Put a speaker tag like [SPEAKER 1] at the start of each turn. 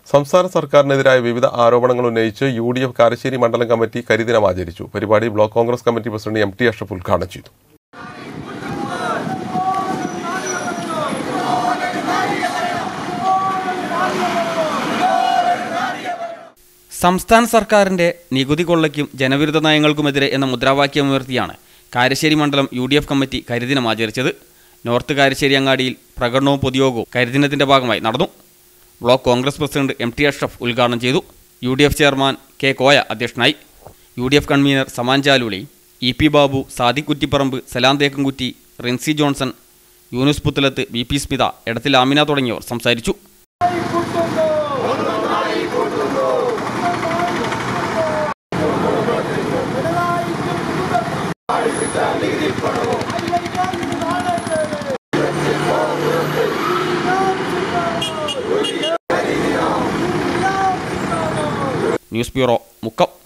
[SPEAKER 1] സംസ്ഥാന സർക്കാരിനെതിരായ വിവിധ ആരോപണങ്ങൾ ഉന്നയിച്ച് യു ഡി എഫ് കാരശ്ശേരി മണ്ഡലം കമ്മിറ്റി കരിദിനം ആചരിച്ചു പരിപാടി block Congress committee president M T Ashraf ഉദ്ഘാടനം ചെയ്തു
[SPEAKER 2] സംസ്ഥാന സർക്കാരിന്റെ നികുതി കൊള്ളയ്ക്കും ജനവിരുദ്ധ നയങ്ങൾക്കുമെതിരെ എന്ന മുദ്രാവാക്യമുയർത്തിയാണ് കാരശ്ശേരി മണ്ഡലം യു ഡി എഫ് കമ്മിറ്റി കരിദിനം ആചരിച്ചത് നോർത്ത് കാരശ്ശേരി അങ്ങാടിയിൽ പ്രകടനവും പൊതുയോഗവും കരിദിനത്തിന്റെ ഭാഗമായി നടന്നു block Congress president M T Ashraf ഉദ്ഘാടനം ചെയ്തു U D F chairman K Koya അധ്യക്ഷനായി U D F convener Saman Chaluli E P Babu Sadiq Kuttiparamb Salam Thekkankutty Rinsi Johnson Yunus Puthalath B P Smitha Edathil Amina തുടങ്ങിയവർ സംസാരിച്ചു ന്യൂസ് ബ്യൂറോ മുക്കം